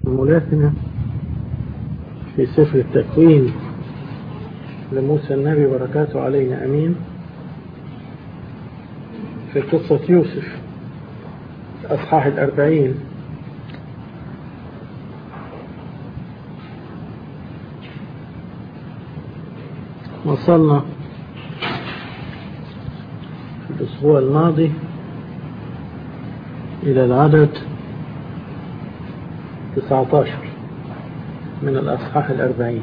تأملاتنا في سفر التكوين لموسى النبي بركاته علينا أمين في قصة يوسف أصحاح الأربعين وصلنا في الأسبوع الماضي إلى العدد 19 من الأصحاح الأربعين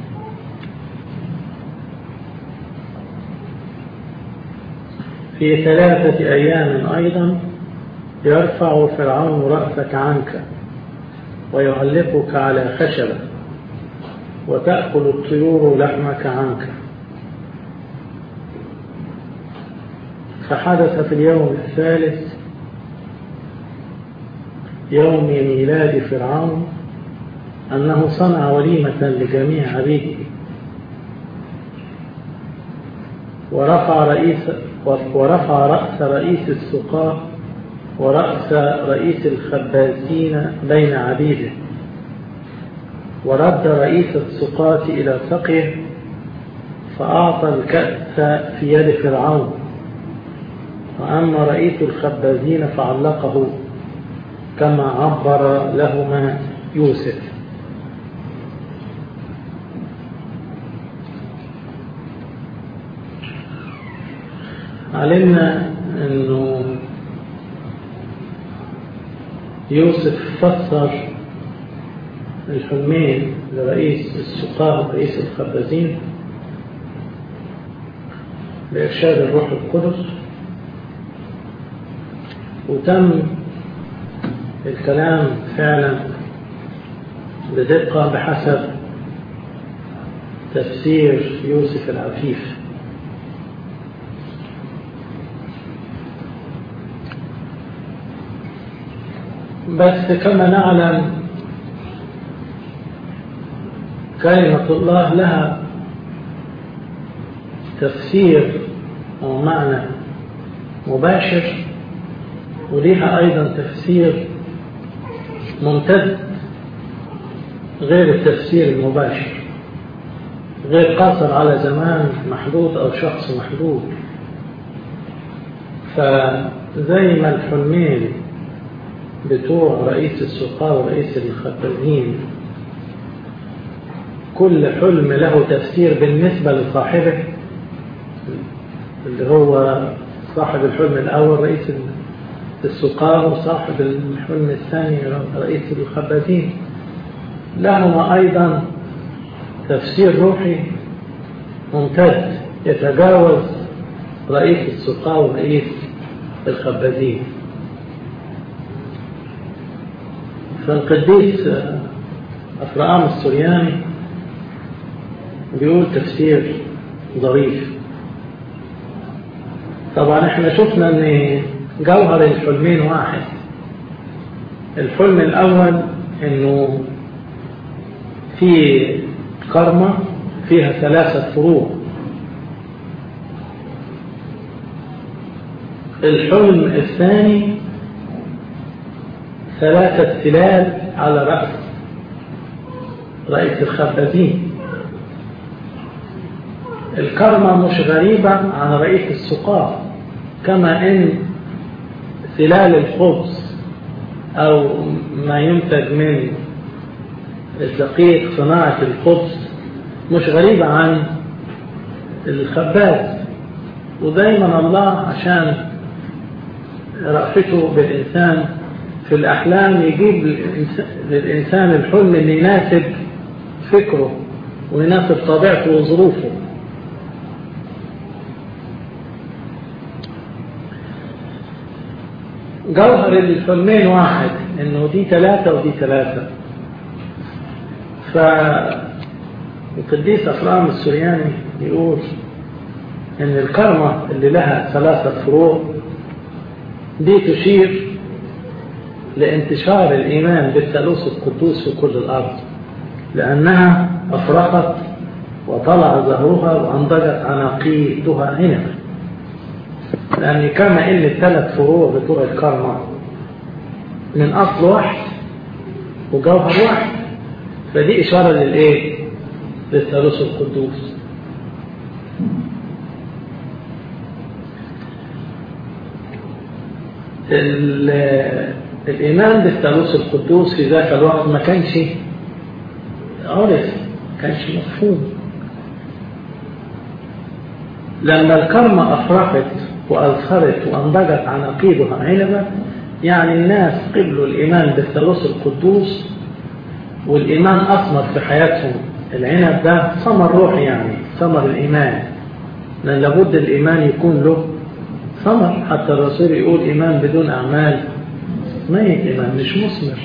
في ثلاثة أيام أيضا يرفع فرعون رأسك عنك ويعلقك على خشبة وتأكل الطيور لحمك عنك فحدث في اليوم الثالث يوم ميلاد فرعون أنه صنع وليمة لجميع عبيده ورفع رئيس ورفع رأس رئيس السقاة ورأس رئيس الخبازين بين عبيده ورد رئيس السقاة إلى سقيه فأعطى الكأس في يد فرعون وأما رئيس الخبازين فعلقه كما عبر لهما يوسف علمنا أنه يوسف فسر الحلمين لرئيس السقاة ورئيس الخبازين بإرشاد الروح القدس وتم الكلام فعلا بدقة بحسب تفسير يوسف العفيف بس كما نعلم كلمة الله لها تفسير ومعنى مباشر وليها أيضا تفسير ممتد غير التفسير المباشر غير قاصر على زمان محدود أو شخص محدود فزي ما الحلمين بتوع رئيس السقاة ورئيس الخبازين كل حلم له تفسير بالنسبة لصاحبه اللي هو صاحب الحلم الأول رئيس السقاة وصاحب الحلم الثاني رئيس الخبازين لهما أيضا تفسير روحي ممتد يتجاوز رئيس السقاة ورئيس الخبازين فالقديس أفرام السرياني بيقول تفسير ظريف طبعا احنا شفنا ان جوهر الحلمين واحد الحلم الأول انه في كرمة فيها ثلاثة فروع الحلم الثاني ثلاثة تلال على رأس رئيس الخبازين الكرمة مش غريبة عن رئيس السقاة كما ان سلال الخبز او ما ينتج من الدقيق صناعة الخبز مش غريبة عن الخباز ودايما الله عشان رأفته بالإنسان في الأحلام يجيب للإنسان الحلم اللي يناسب فكره ويناسب طبيعته وظروفه جوهر الحلمين واحد انه دي ثلاثة ودي ثلاثة فالقديس أفرام السرياني يقول ان الكرمة اللي لها ثلاثة فروع دي تشير لانتشار الإيمان بالثالوث القدوس في كل الأرض لأنها أفرقت وطلع زهرها وأنضجت عناقيدها عنبا لأن كما إن الثلاث فروع بتوع الكرمة من أصل واحد وجوهر واحد فدي إشارة للإيه؟ للثالوث القدوس الإيمان بالثالوث القدوس في ذاك الوقت ما كانش عرف ما كانش مفهوم لما الكرمة أفرحت وأزهرت وأنضجت عناقيدها عنبا يعني الناس قبلوا الإيمان بالثالوث القدوس والإيمان أثمر في حياتهم العنب ده ثمر روحي يعني ثمر الإيمان لأن لابد الإيمان يكون له ثمر حتى الرسول يقول إيمان بدون أعمال ميت إيمان مش مثمر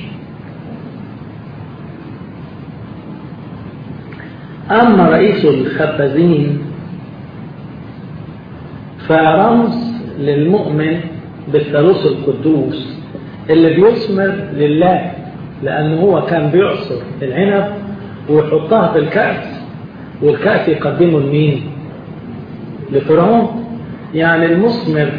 أما رئيس الخبازين فرمز للمؤمن بالثالوث القدوس اللي بيثمر لله لأنه هو كان بيعصر العنب ويحطها في الكأس والكأس يقدمه لمين؟ لفرعون يعني المثمر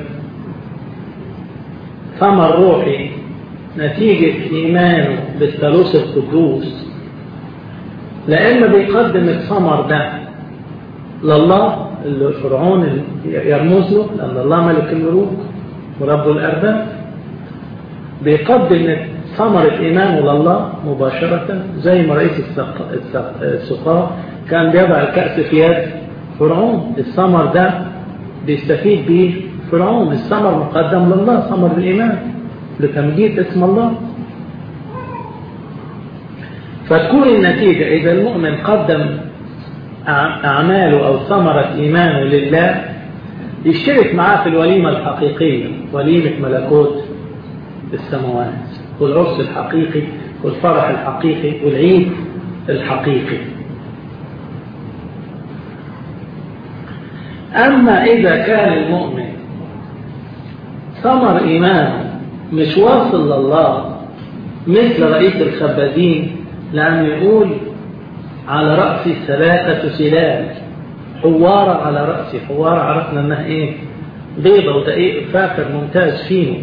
ثمر روحي نتيجة إيمانه بالثالوث القدوس لأما بيقدم الثمر ده لله اللي فرعون يرمز له لأن الله ملك الملوك ورب الأرباب بيقدم ثمرة إيمانه لله مباشرة زي ما رئيس السقاء كان بيضع الكأس في يد فرعون الثمر ده بيستفيد به فرعون الثمر مقدم لله ثمر الإيمان لتمجيد اسم الله فتكون النتيجة إذا المؤمن قدم أعماله أو ثمرة إيمانه لله يشترك معاه في الوليمة الحقيقية وليمة ملكوت السماوات والعرس الحقيقي والفرح الحقيقي والعيد الحقيقي أما إذا كان المؤمن ثمر إيمانه مش واصل لله مثل رئيس الخبازين لأنه يقول على رأسي ثلاثة سلال حوارة على رأسي حوارة عرفنا أنها إيه بيضة ودقيق فاكر ممتاز فيه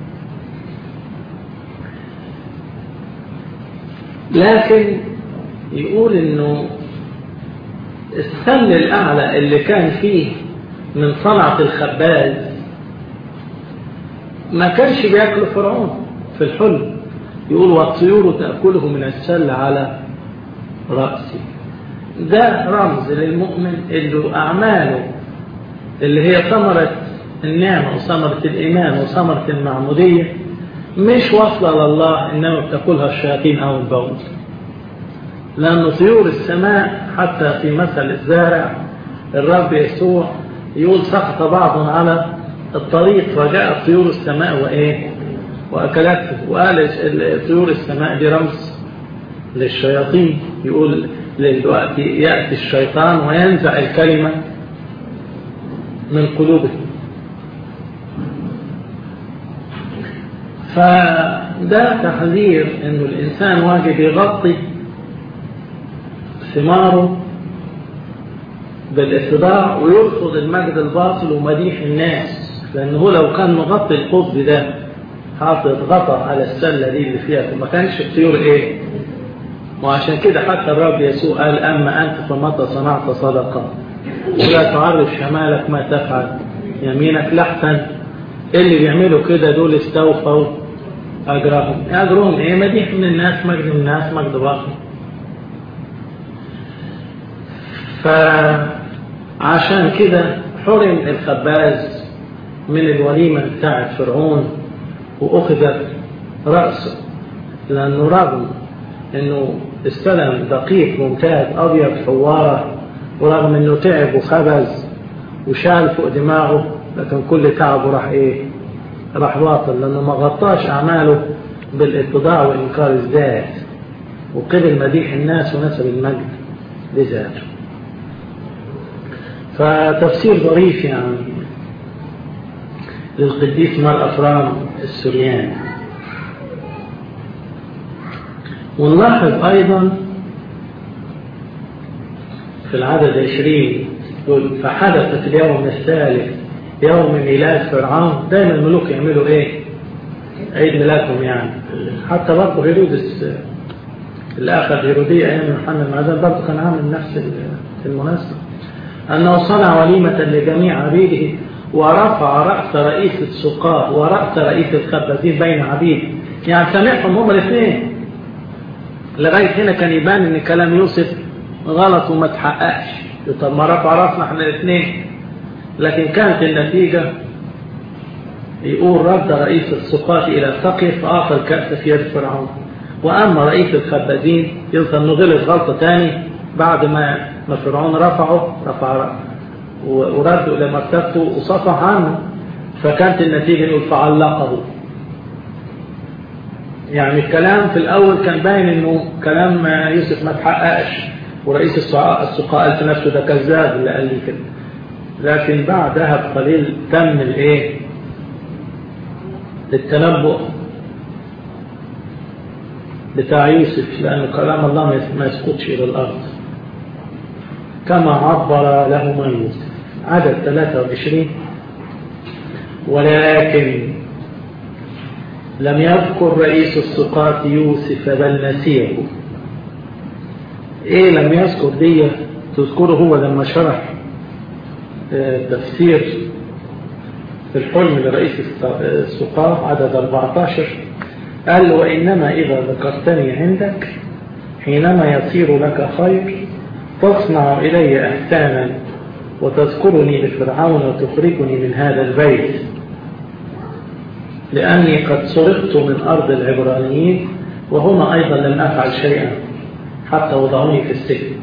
لكن يقول انه السن الاعلى اللي كان فيه من صنعة الخباز ما كانش بياكل فرعون في الحلم يقول والطيور تأكله من السل على رأسي ده رمز للمؤمن اللي أعماله اللي هي ثمرة النعمة وثمرة الإيمان وثمرة المعمودية مش واصلة لله إنما بتاكلها الشياطين أو البول لأن طيور السماء حتى في مثل الزارع الرب يسوع يقول سقط بعض على الطريق فجاءت طيور السماء وإيه وأكلته وقال طيور السماء دي رمز للشياطين يقول دلوقتي يأتي الشيطان وينزع الكلمة من قلوبهم فده تحذير انه الانسان واجب يغطي ثماره بالاتباع ويرفض المجد الباطل ومديح الناس لانه لو كان مغطي القطب ده حاطط غطا على السله دي اللي فيها ما كانش الطيور ايه وعشان كده حتى الرب يسوع قال اما انت فمتى صنعت صدقه ولا تعرف شمالك ما تفعل يمينك لحسن اللي بيعملوا كده دول استوفوا أجرهم أجرهم إيه مديح من الناس مجد من الناس مجد باطل فعشان كده حرم الخباز من الوليمة بتاعت فرعون وأخذت رأسه لأنه رغم أنه استلم دقيق ممتاز أبيض حوارة ورغم أنه تعب وخبز وشال فوق دماغه لكن كل تعبه راح إيه راح باطل لأنه ما غطاش أعماله بالاتضاع وإنكار الذات وقبل مديح الناس ونسب المجد لذاته فتفسير ظريف يعني للقديس مار أفرام السرياني ونلاحظ أيضا في العدد عشرين فحدث في اليوم الثالث يوم ميلاد فرعون دايما الملوك يعملوا ايه عيد ميلادهم يعني حتى برضه هيرودس اللي أخذ هيرودية أيام يوحنا المعزل برضه كان عامل نفس المناسبة أنه صنع وليمة لجميع عبيده ورفع رأس رئيس السقاة ورأس رئيس الخبازين بين عبيد يعني سامعهم هما الاثنين لغاية هنا كان يبان ان كلام يوسف غلط وما تحققش طب ما رفع راسنا احنا الاثنين لكن كانت النتيجة يقول رد رئيس السقاة إلى سقي فأعطى الكأس في يد فرعون وأما رئيس الخبازين يظهر أنه غلط غلطة تاني بعد ما ما فرعون رفعه رفع ورده إلى مرتبته وصفح عنه فكانت النتيجة يقول فعلقه يعني الكلام في الأول كان باين إنه كلام يوسف ما تحققش ورئيس السقاء قال في نفسه ده كذاب اللي قال لي كده لكن بعدها بقليل تم الايه التنبؤ بتاع يوسف لأن كلام الله ما يسقطش إلى الأرض كما عبر لهما يوسف عدد 23 ولكن لم يذكر رئيس السقاة يوسف بل نسيه ايه لم يذكر دي تذكره هو لما شرح تفسير في الحلم لرئيس السقاة عدد 14 قال وإنما إذا ذكرتني عندك حينما يصير لك خير تصنع إلي إحسانا وتذكرني لفرعون وتخرجني من هذا البيت لأني قد سرقت من أرض العبرانيين وهنا أيضا لم أفعل شيئا حتى وضعوني في السجن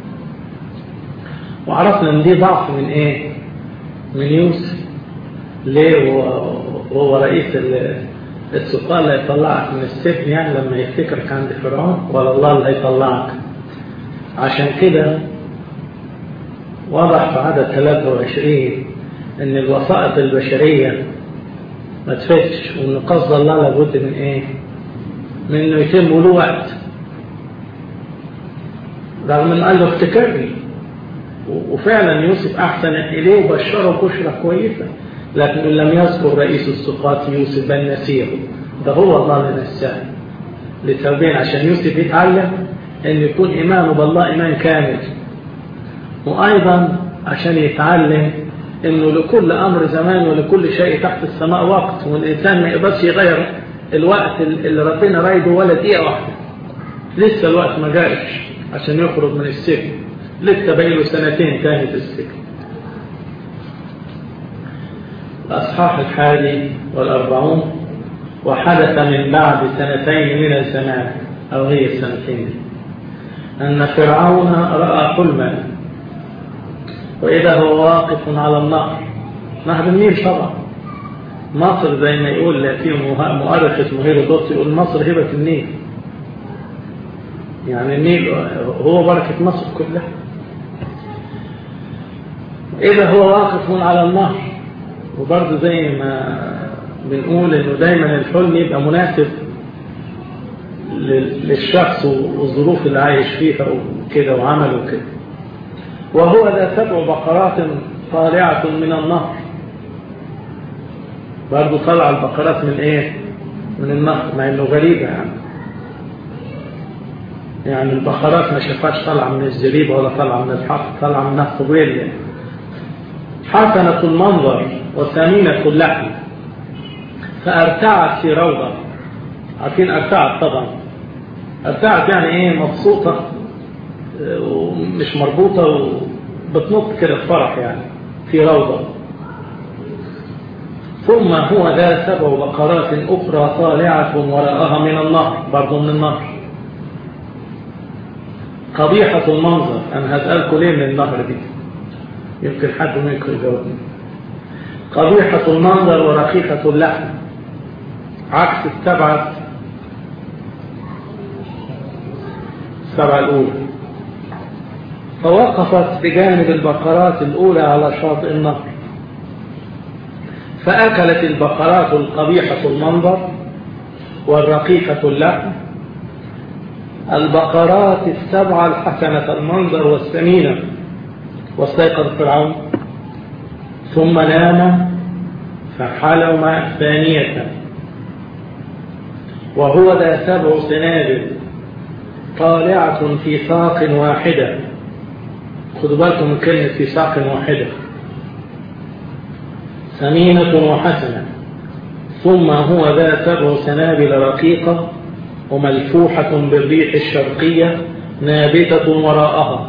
وعرفنا ان دي ضعف من ايه من يوسف ليه وهو رئيس السلطان اللي هيطلعك من السجن يعني لما يفتكرك عند فرعون ولا الله اللي هيطلعك عشان كده وضح في عدد 23 ان الوسائط البشرية ما تفتش وان قصد الله لابد من ايه من انه يتم له وقت رغم ان قال له افتكرني وفعلا يوسف احسن اليه وبشره بشرى كويسه لكن لم يذكر رئيس السقاط يوسف بل نسيه ده هو الله اللي نساه لسببين عشان يوسف يتعلم ان يكون ايمانه بالله ايمان كامل وايضا عشان يتعلم انه لكل امر زمان ولكل شيء تحت السماء وقت والانسان ما يقدرش يغير الوقت اللي ربنا رايده ولا دقيقه واحده لسه الوقت ما جاش عشان يخرج من السجن لسه باقي له سنتين تاني في السجن الأصحاح الحادي والأربعون وحدث من بعد سنتين من الزمان أو هي السنتين أن فرعون رأى حلما وإذا هو واقف على النهر نهر النيل طبعا مصر زي ما يقول في مؤرخ اسمه هيرودوت يقول مصر هبة النيل يعني النيل هو بركة مصر كلها إذا هو واقف على النهر وبرضه زي ما بنقول إنه دايما الحلم يبقى مناسب للشخص والظروف اللي عايش فيها وكده وعمله وكده وهو ذا سبع بقرات طالعة من النهر برضه طلع البقرات من ايه من النهر مع انه غريبة يعني يعني البقرات ما شافهاش طالعة من الزريبة ولا طالعة من الحق طالعة من نهر طويل يعني حسنة المنظر وثمينة اللحم فأرتعت في روضة عارفين أرتعت طبعا أرتعت يعني إيه مبسوطة ومش مربوطة وبتنط كده فرح يعني في روضة ثم هو ذا سبع بقرات أخرى طالعة وراءها من النهر برضو من النهر قبيحة المنظر أنا هسألكم ليه من النهر دي يمكن حد منكم يجاوبني قبيحة المنظر ورقيقة اللحم عكس السبعة السبعة الأولى فوقفت بجانب البقرات الأولى على شاطئ النهر فأكلت البقرات القبيحة المنظر والرقيقة اللحم البقرات السبعة الحسنة المنظر والسمينة واستيقظ فرعون ثم نام فحلم ثانية وهو ذا سبع سنابل طالعة في ساق واحدة خدوا بالكم من كلمة في ساق واحدة سمينة وحسنة ثم هو ذا سبع سنابل رقيقة وملفوحة بالريح الشرقية نابتة وراءها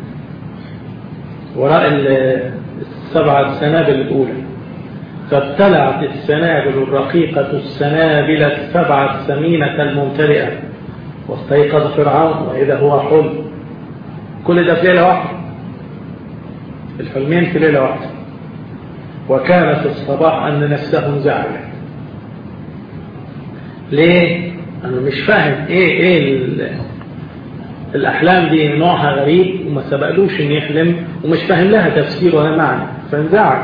وراء السبعة السنابل الأولى فابتلعت السنابل الرقيقة السنابل السبعة السمينة الممتلئة واستيقظ فرعون وإذا هو حلم كل ده في ليلة واحدة الحلمين في ليلة واحدة وكان في الصباح أن نفسه انزعجت ليه؟ أنا مش فاهم إيه إيه الأحلام دي نوعها غريب وما سبقلوش إن يحلم ومش فاهم لها تفسير ولا معنى فانزعج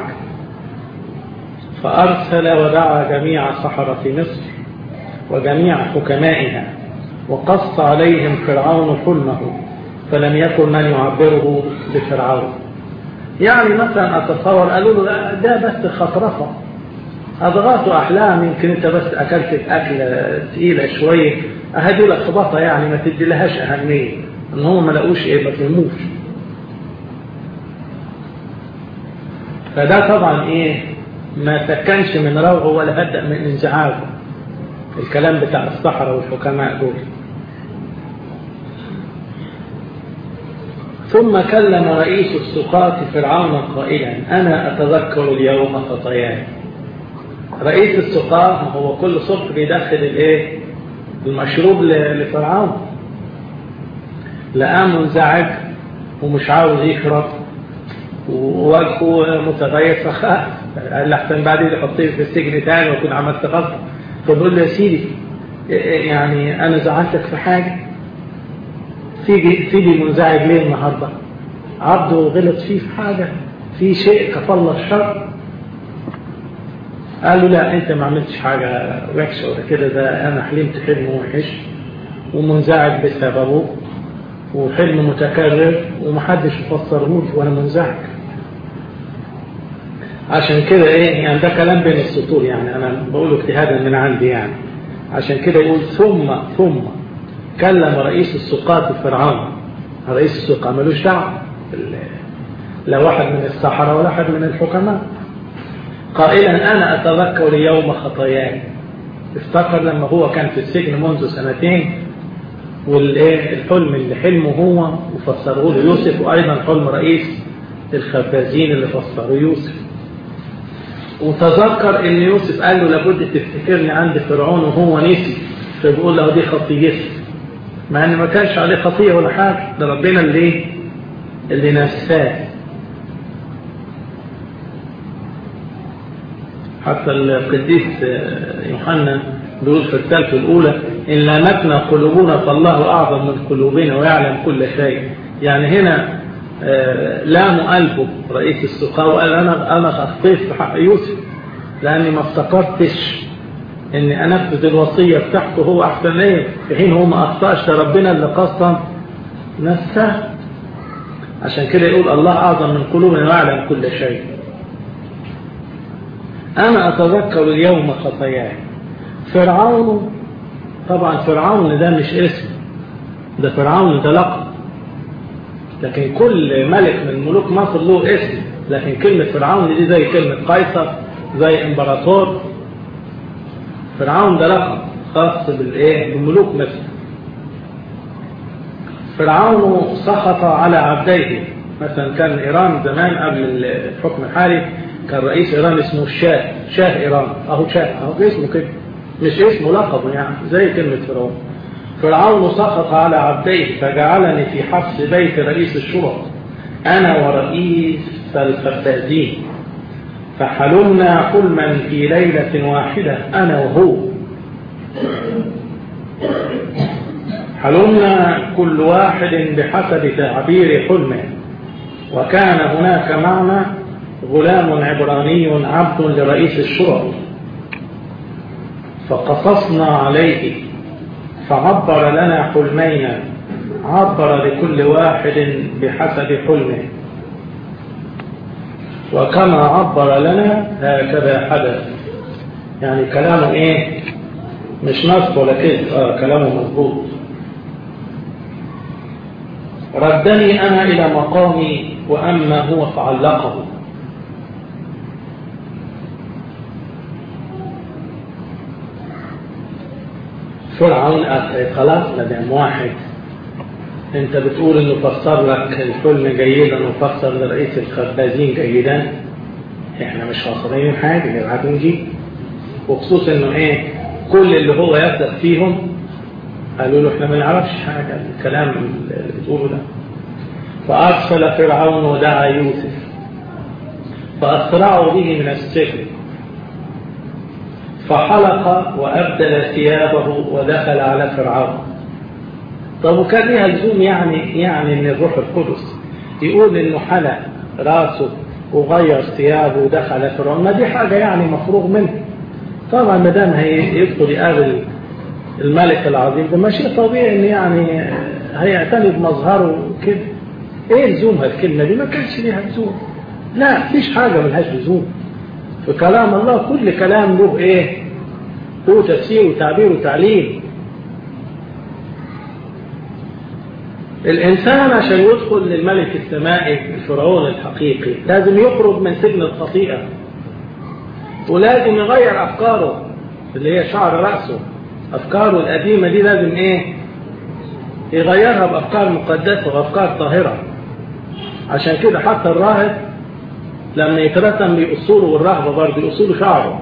فأرسل ودعا جميع سحرة مصر وجميع حكمائها وقص عليهم فرعون حلمه فلم يكن من يعبره لفرعون يعني مثلا أتصور قالوا له ده بس خطرفة أضغاث أحلام يمكن أنت بس أكلت أكلة تقيلة شوية أهدوا لك خبطة يعني ما تدي لهاش أهمية إن هم ما لقوش إيه ما فهموش فده طبعا إيه ما سكنش من روعه ولا هدأ من انزعاجه الكلام بتاع الصحراء والحكماء دول ثم كلم رئيس السقاة فرعون قائلا أنا أتذكر اليوم خطاياي رئيس السقاة هو كل صبح بيدخل الايه المشروب لفرعون لقاه منزعج ومش عاوز يشرب ووجهه متغير فخاف قال لحسن بعدين يحطيه في السجن تاني ويكون عملت غلطه فبقول له يا سيدي يعني انا زعلتك في حاجه سيدي سيدي منزعج ليه النهارده عبده غلط فيه في حاجه في شيء كفل الشر قال له لا انت ما عملتش حاجه وحشه ولا كده ده انا حلمت حلم وحش ومنزعج بسببه وحلم متكرر ومحدش يفسره لي وانا منزعج عشان كده ايه يعني ده كلام بين السطور يعني انا بقوله اجتهادا من عندي يعني عشان كده يقول ثم ثم كلم رئيس السقاة فرعون رئيس السقاة ملوش دعوه لا واحد من السحرة ولا واحد من الحكماء قائلا انا اتذكر يوم خطاياي افتكر لما هو كان في السجن منذ سنتين والايه الحلم اللي حلمه هو وفسره له يوسف وايضا حلم رئيس الخبازين اللي فسره يوسف وتذكر ان يوسف قال له لابد تفتكرني عند فرعون وهو نسي فبيقول له دي خطيتي مع ان ما كانش عليه خطيه ولا حاجه ده ربنا اللي اللي نساه حتى القديس يوحنا بيقول في رسالته الاولى ان لامتنا قلوبنا فالله اعظم من قلوبنا ويعلم كل شيء يعني هنا لام قلبه رئيس السقاء وقال انا انا اخطيت في حق يوسف لاني ما افتكرتش اني انفذ الوصيه بتاعته هو احسن ليا في حين هو ما اخطاش ده ربنا اللي قصد نفسه عشان كده يقول الله اعظم من قلوبنا ويعلم كل شيء انا اتذكر اليوم خطاياي فرعون طبعا فرعون ده مش اسم ده فرعون ده لقب لكن كل ملك من ملوك مصر له اسم لكن كلمة فرعون دي زي كلمة قيصر زي امبراطور فرعون ده لقب خاص بالايه بملوك مصر فرعون سخط على عبديه مثلا كان ايران زمان قبل الحكم الحالي كان رئيس ايران اسمه الشاه شاه ايران اهو شاه اهو اسمه كده مش اسمه لقبه يعني زي كلمة فرعون فرعون سخط على عبديه فجعلني في حبس بيت رئيس الشرط أنا ورئيس الخبازين فحلمنا حلما في ليلة واحدة أنا وهو حلمنا كل واحد بحسب تعبير حلمه وكان هناك معنا غلام عبراني عبد لرئيس الشرط فقصصنا عليه فعبر لنا حلمينا عبر لكل واحد بحسب حلمه وكما عبر لنا هكذا حدث يعني كلامه ايه مش نصب ولا كذب اه كلامه مظبوط ردني أنا إلى مقامي وأما هو فعلقه فرعون خلاص مدام واحد انت بتقول انه فسر لك الفيلم جيدا وفسر لرئيس الخبازين جيدا احنا مش خسرانين حاجه نبعت نجيب وخصوصا انه ايه كل اللي هو يثق فيهم قالوا له احنا ما نعرفش حاجه الكلام اللي بتقوله ده فارسل فرعون ودعا يوسف فاسرعوا به من السجن فحلق وابدل ثيابه ودخل على فرعون طب وكان ليها لزوم يعني يعني ان الروح القدس يقول انه حلق راسه وغير ثيابه ودخل فرعون ما دي حاجه يعني مفروغ منها طبعا ما دام هيدخل يقابل الملك العظيم ده شيء طبيعي ان يعني هيعتني بمظهره كده ايه لزومها الكلمه دي ما كانش ليها لزوم لا مفيش حاجه ملهاش لزوم في كلام الله كل كلام له ايه له تفسير وتعبير وتعليم الإنسان عشان يدخل للملك السمائي الفرعون الحقيقي لازم يخرج من سجن الخطيئة ولازم يغير أفكاره اللي هي شعر رأسه أفكاره القديمة دي لازم إيه يغيرها بأفكار مقدسة وأفكار طاهرة عشان كده حتى الراهب لما يترسم بأصوله والرهبة برضه يقصوا شعره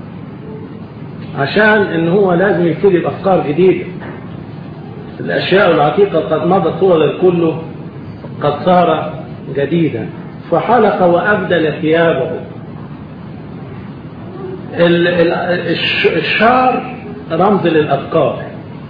عشان إن هو لازم يبتدي بأفكار جديدة الأشياء العتيقة قد مضت طول الكل قد صار جديدا فحلق وأبدل ثيابه الشعر رمز للأفكار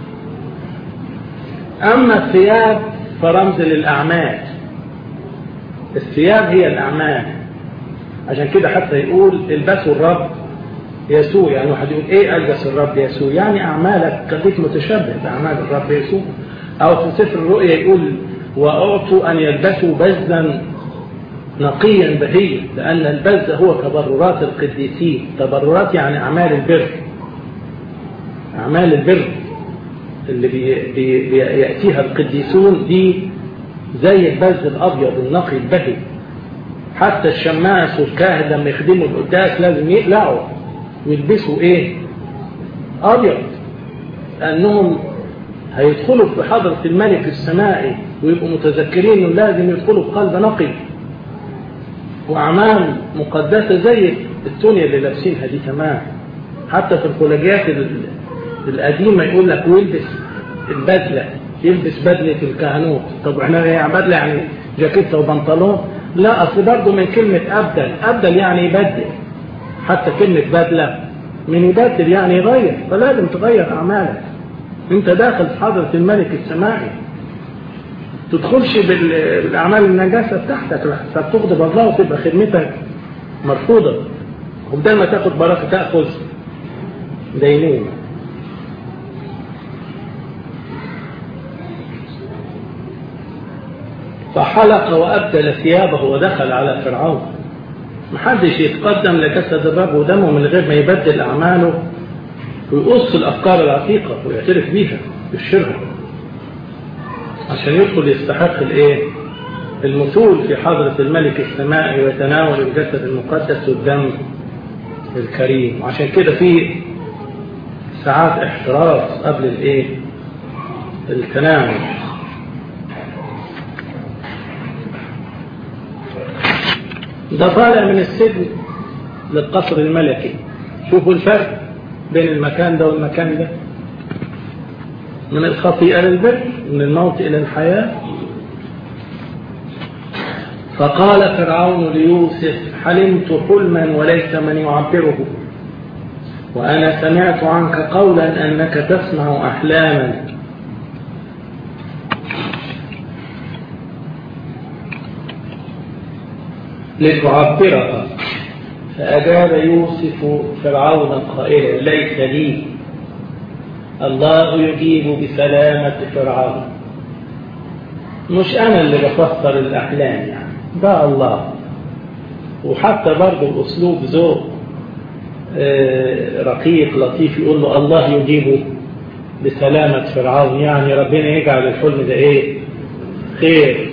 أما الثياب فرمز للأعمال الثياب هي الأعمال عشان كده حتى يقول البسوا الرب يسوع يعني واحد يقول ايه البس الرب يسوع يعني اعمالك خليك متشبه باعمال الرب يسوع او في سفر الرؤيا يقول واعطوا ان يلبسوا بزا نقيا بهيا لان البز هو تبررات القديسين تبررات يعني اعمال البر اعمال البر اللي بي بي بياتيها القديسون دي زي البز الابيض النقي البهي حتى الشماس والكاهن لما يخدموا القداس لازم يقلعوا ويلبسوا ايه ابيض لانهم هيدخلوا في حضرة الملك السمائي ويبقوا متذكرين انه لازم يدخلوا بقلب نقي واعمال مقدسة زي التونيا اللي لابسينها دي تمام حتى في الخلاجات القديمة يقول لك ويلبس البدلة يلبس بدلة الكهنوت طب احنا هي بدلة يعني جاكيتة وبنطلون لا اصل برضه من كلمة ابدل ابدل يعني يبدل حتى كلمة بدلة من يبدل يعني يغير فلازم تغير أعمالك أنت داخل في حضرة الملك السمائي تدخلش بالأعمال النجاسة بتاعتك فتغضب الله وتبقى خدمتك مرفوضة وبدل ما تاخد بركة تأخذ دينين فحلق وأبدل ثيابه ودخل على فرعون محدش يتقدم لجسد الرب ودمه من غير ما يبدل أعماله ويقص الأفكار العتيقة ويعترف بيها يشيرها عشان يدخل يستحق الايه المثول في حضرة الملك السمائي ويتناول الجسد المقدس والدم الكريم وعشان كده في ساعات احتراس قبل الايه التناول ده طالع من السجن للقصر الملكي شوفوا الفرق بين المكان ده والمكان ده من الخطيئة للبر من الموت إلى الحياة فقال فرعون ليوسف حلمت حلما وليس من يعبره وأنا سمعت عنك قولا أنك تسمع أحلاما لتعبرها فأجاب يوسف فرعون قائلا ليس لي الله يجيب بسلامة فرعون مش أنا اللي بفسر الأحلام يعني ده الله وحتى برضه الأسلوب ذوق رقيق لطيف يقول له الله يجيب بسلامة فرعون يعني ربنا يجعل الحلم ده إيه خير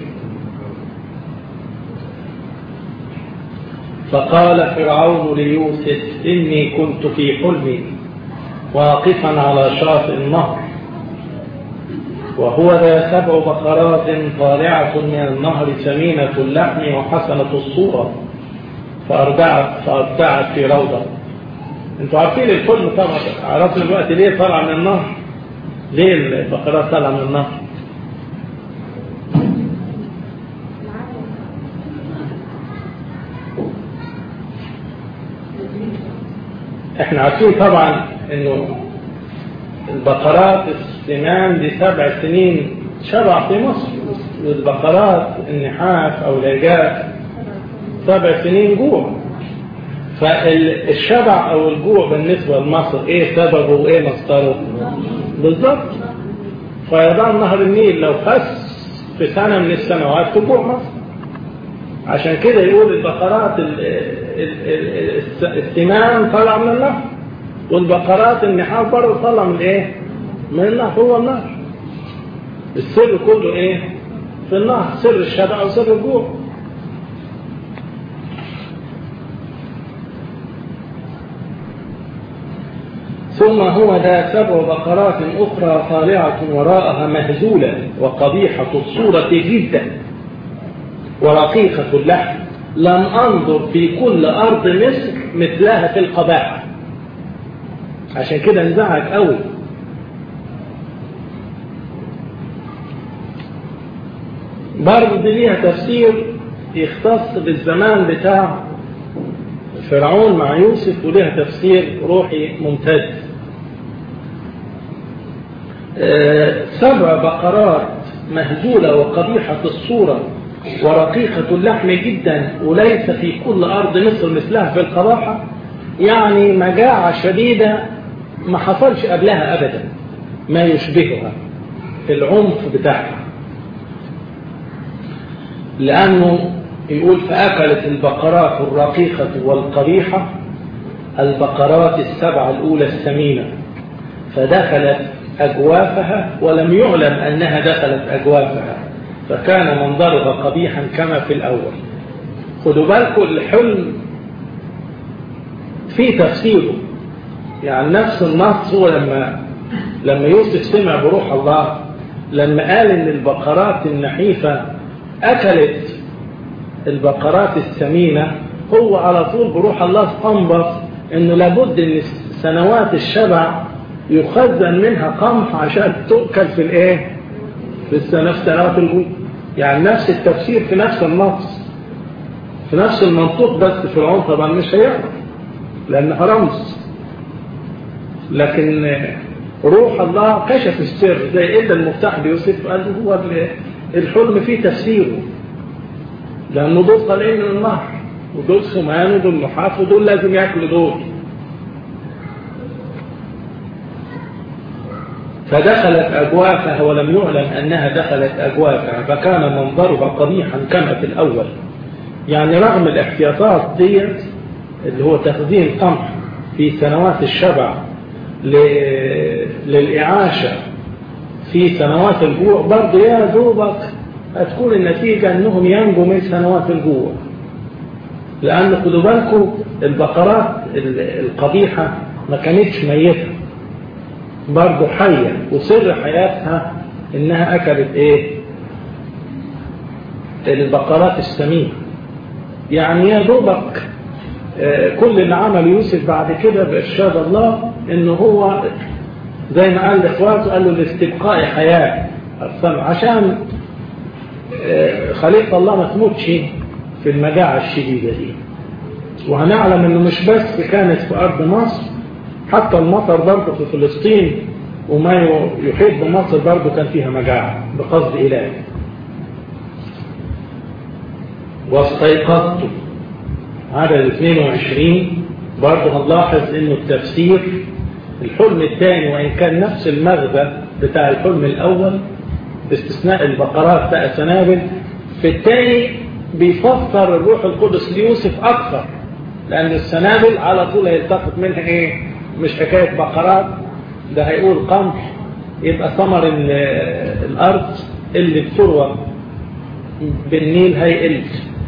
فقال فرعون ليوسف إني كنت في حلمي واقفا على شاطئ النهر وهو ذا سبع بقرات طالعة من النهر سمينة اللحم وحسنة الصورة فأرجعت, فأرجعت في روضة انتوا عارفين الحلم طبعا عرفنا دلوقتي ليه طالع من النهر ليه البقرات طالعة من النهر احنا عارفين طبعا انه البقرات السمان دي سبع سنين شرع في مصر والبقرات النحاس او العجاف سبع سنين جوع فالشبع او الجوع بالنسبة لمصر ايه سببه وايه مصدره بالظبط فيضان نهر النيل لو خس في سنة من السنوات تجوع مصر عشان كده يقول البقرات السمان طلع من النهر والبقرات النحاس برضه طلع من ايه من النهر هو النهر السر كله ايه في النهر سر الشبع وسر الجوع ثم هو ذا سبع بقرات أخرى طالعة وراءها مهزولة وقبيحة الصورة جدا ورقيقة اللحم لم أنظر في كل أرض مصر مثلها في القباحة عشان كده انزعج قوي برضه دي ليها تفسير يختص بالزمان بتاع فرعون مع يوسف وليها تفسير روحي ممتاز أه سبع بقرات مهزولة وقبيحة الصورة ورقيقة اللحم جدا وليس في كل أرض مصر مثلها في القباحة يعني مجاعة شديدة ما حصلش قبلها أبدا ما يشبهها في العنف بتاعها لأنه يقول فأكلت البقرات الرقيقة والقبيحة البقرات السبع الأولى السمينة فدخلت أجوافها ولم يعلم أنها دخلت أجوافها فكان منظرها قبيحا كما في الأول خدوا بالكم الحلم في تفسيره يعني نفس النص هو لما لما يوسف سمع بروح الله لما قال ان البقرات النحيفة اكلت البقرات السمينة هو على طول بروح الله استنبط انه لابد ان سنوات الشبع يخزن منها قمح عشان تؤكل في الايه في سنوات الجوع يعني نفس التفسير في نفس النص في نفس المنطوق بس فرعون طبعا مش هيعرف لانها رمز لكن روح الله كشف السر زي ادى المفتاح ليوسف قال له هو الحلم فيه تفسيره لانه دول طالعين من النهر ودول سمان ودول نحاس ودول لازم ياكلوا دول فدخلت أجوافها ولم يعلم أنها دخلت أجوافها فكان منظرها قبيحا كما في الأول يعني رغم الاحتياطات ديت اللي هو تخزين قمح في سنوات الشبع للإعاشة في سنوات الجوع برضه يا دوبك هتكون النتيجة أنهم ينجوا من سنوات الجوع لأن خدوا بالكم البقرات القبيحة ما كانتش ميتة برضه حية وسر حياتها إنها أكلت إيه البقرات السمينة يعني يا دوبك كل اللي عمل يوسف بعد كده بإرشاد الله إنه هو زي ما قال لإخواته قال له لاستبقاء حياة عشان خليقة الله ما تموتش في المجاعة الشديدة دي وهنعلم انه مش بس كانت في ارض مصر حتى المطر برضه في فلسطين وما يحيط بمصر برضه كان فيها مجاعة بقصد إلهي واستيقظت عدد 22 برضه هنلاحظ انه التفسير الحلم الثاني وان كان نفس المغزى بتاع الحلم الاول باستثناء البقرات بقى سنابل في الثاني بيفسر الروح القدس ليوسف اكثر لان السنابل على طول هيلتقط منها ايه مش حكايه بقرات ده هيقول قمح يبقى ثمر الارض اللي بتروى بالنيل هيقل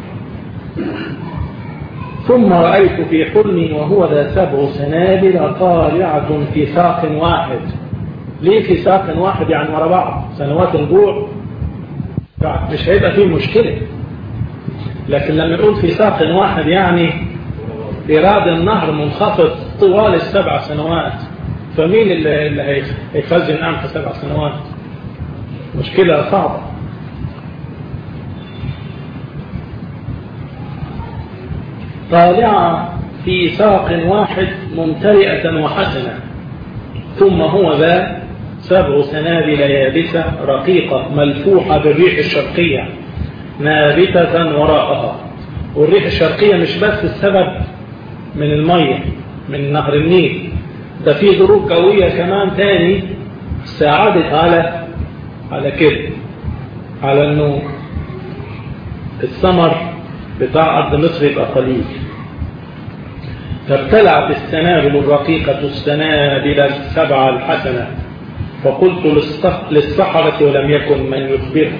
ثم رأيت في حلمي وهو ذا سبع سنابل طالعة في ساق واحد ليه في ساق واحد يعني ورا بعض سنوات الجوع مش هيبقى فيه مشكلة لكن لما نقول في ساق واحد يعني إيراد النهر منخفض طوال السبع سنوات فمين اللي, اللي هيخزن قمح سبع سنوات مشكلة صعبة طالعة في ساق واحد ممتلئة وحسنة ثم هو ذا سبع سنابل يابسة رقيقة ملفوحة بالريح الشرقية نابتة وراءها والريح الشرقية مش بس السبب من المية من نهر النيل ده في ظروف قوية كمان تاني ساعدت على على كده على انه الثمر بتاع ارض مصر يبقى قليل فابتلعت السنابل الرقيقة السنابل السبعة الحسنة فقلت للسحرة ولم يكن من يخبره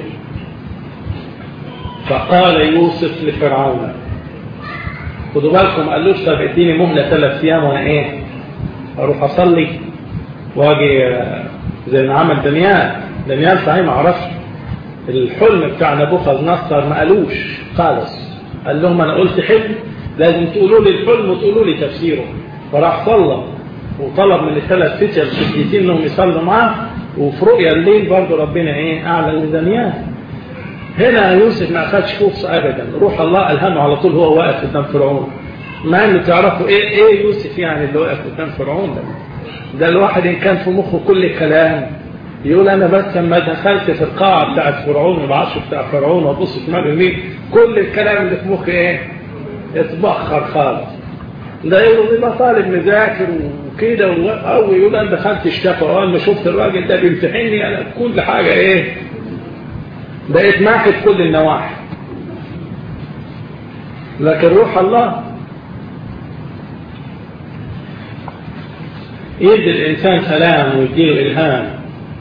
فقال يوسف لفرعون خدوا بالكم قال له طب اديني مهله ثلاث ايام وانا ايه اروح اصلي واجي زي ما عمل دانيال دانيال صحيح ما عرفش الحلم بتاع نبوخذ نصر ما قالوش خالص قال لهم انا قلت حلم لازم تقولوا لي الحلم وتقولوا لي تفسيره فراح صلى وطلب من الثلاث فتية القديسين انهم يصلوا معاه وفي رؤيا الليل برضه ربنا ايه اعلن لدانيال هنا يوسف ما اخذش فرصه ابدا روح الله الهمه على طول هو واقف قدام فرعون مع ان تعرفوا ايه ايه يوسف يعني اللي واقف قدام فرعون ده ده الواحد ان كان في مخه كل كلام يقول انا بس لما دخلت في القاعه بتاعت فرعون والعرش بتاع فرعون وابص في مال مين كل الكلام اللي في مخي ايه اتبخر خالص ده يقول يبقى طالب مذاكر وكده او يقول انا دخلت اشتكى اول ما شفت الراجل ده بيمتحني انا كل حاجه ايه بقيت معك في كل النواحي لكن روح الله يدي الإنسان سلام ويديله إلهام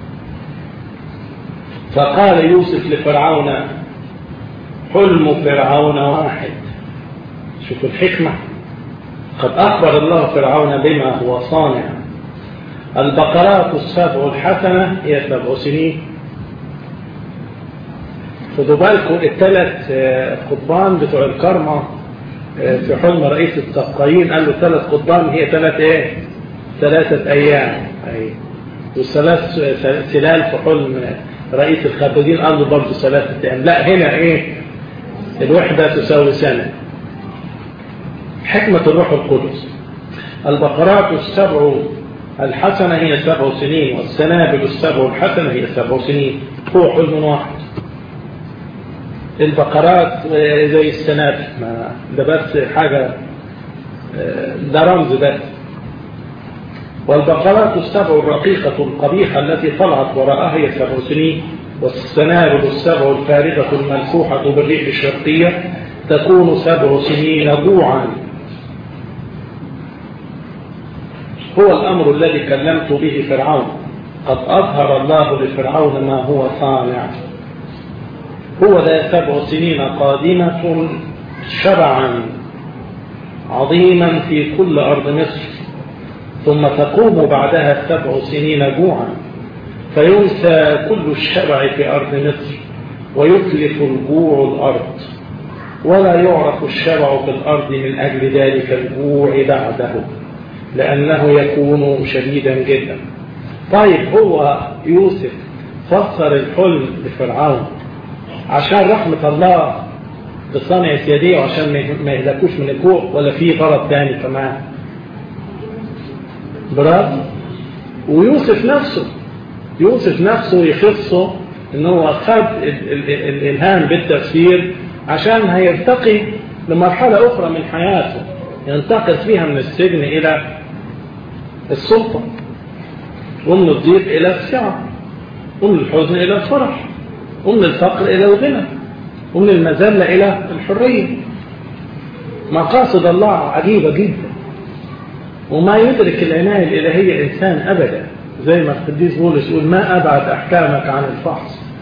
فقال يوسف لفرعون حلم فرعون واحد شوفوا الحكمة قد أخبر الله فرعون بما هو صانع البقرات السبع الحسنة هي سبع سنين خدوا بالكم الثلاث قضبان بتوع الكرمة في حلم رئيس السقايين قال له ثلاث قضبان هي ثلاث ايه ثلاثة ايام اي والثلاث سلال في حلم رئيس الخبازين قال له برضه ثلاثة ايام لا هنا ايه الوحدة تساوي سنة حكمة الروح القدس البقرات السبع الحسنة هي سبع سنين والسنابل السبع الحسنة هي سبع سنين هو حلم واحد البقرات زي السنابل ما ده بس حاجة ده رمز بس والبقرات السبع الرقيقة القبيحة التي طلعت وراءها هي سبع سنين والسنابل السبع الفارغة الملفوحة بالريح الشرقية تكون سبع سنين جوعا هو الأمر الذي كلمت به فرعون قد أظهر الله لفرعون ما هو صانع هو ذا سبع سنين قادمة شرعا عظيما في كل أرض مصر ثم تقوم بعدها سبع سنين جوعا فينسى كل الشبع في أرض مصر ويتلف الجوع الأرض ولا يعرف الشبع في الأرض من أجل ذلك الجوع بعده لأنه يكون شديدا جدا طيب هو يوسف فسر الحلم لفرعون عشان رحمة الله بصنع يديه وعشان ما يهلكوش من الجوع ولا في غرض تاني كمان برافو ويوسف نفسه يوسف نفسه يخصه ان هو خد الالهام بالتفسير عشان هيرتقي لمرحلة اخرى من حياته ينتقل فيها من السجن الى السلطة ومن الضيق الى السعة ومن الحزن الى الفرح ومن الفقر الى الغنى ومن المذلة الى الحرية مقاصد الله عجيبة جدا وما يدرك العناية الإلهية إنسان أبدا زي ما القديس بولس يقول ما أبعد أحكامك عن الفحص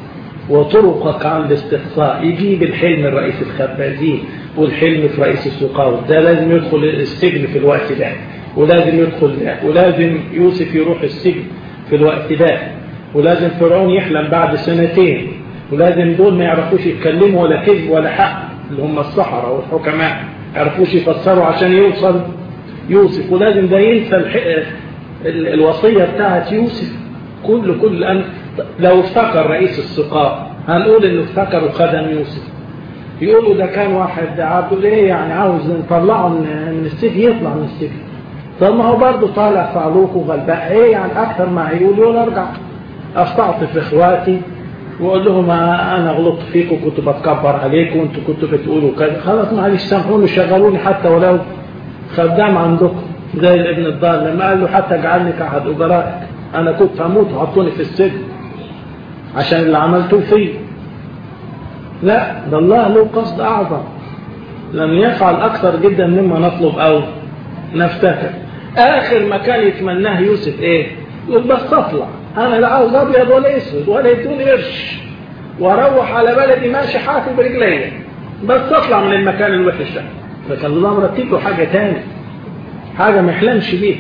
وطرقك عن الاستقصاء يجيب الحلم الرئيس الخبازين والحلم في رئيس السقاوة ده لازم يدخل السجن في الوقت ده ولازم يدخل ده ولازم يوسف يروح السجن في الوقت ده ولازم فرعون يحلم بعد سنتين ولازم دول ما يعرفوش يتكلموا ولا كذب ولا حق اللي هم السحرة والحكماء ما يعرفوش يفسروا عشان يوصل يوسف ولازم ده ينسى الح... الوصية بتاعت يوسف كل كل أن لو افتكر رئيس السقاء هنقول انه افتكر وخدم يوسف يقولوا ده كان واحد عبد ايه يعني عاوز نطلعه من السجن يطلع من السجن طب ما هو برضه طالع صعلوك وغلبان ايه يعني اكتر ما يقول يقول ارجع استعطف اخواتي واقول لهم انا غلطت فيكم كنت بتكبر عليكم وانتوا كنتوا بتقولوا كذا خلاص معلش سامحوني شغلوني حتى ولو خدام عندكم زي الابن الضال لما قال له حتى اجعلني كأحد اجرائك انا كنت هموت وحطوني في السجن عشان اللي عملتوه فيه لا ده الله له قصد اعظم لم يفعل اكثر جدا مما نطلب او نفتكر اخر ما كان يتمناه يوسف ايه يقول بس اطلع انا لا عاوز ابيض ولا اسود ولا يدوني قرش واروح على بلدي ماشي حافي برجليا بس اطلع من المكان الوحش ده فكان الله مرتب له حاجه تاني حاجه ما يحلمش بيها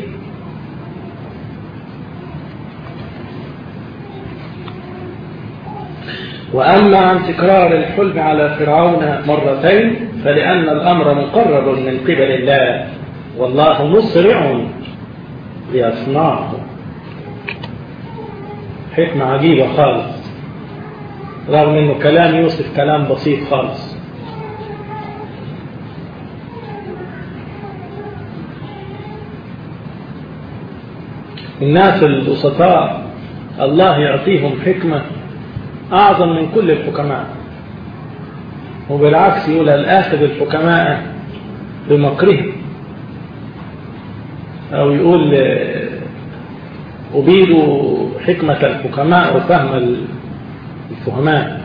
وأما عن تكرار الحلم على فرعون مرتين فلأن الأمر مقرر من قبل الله والله مسرع ليصنعه حكمة عجيبة خالص رغم انه كلام يوسف كلام بسيط خالص الناس البسطاء الله يعطيهم حكمة أعظم من كل الحكماء وبالعكس يقول الآخذ الحكماء بمكرهم أو يقول أبيد حكمة الحكماء وفهم الفهماء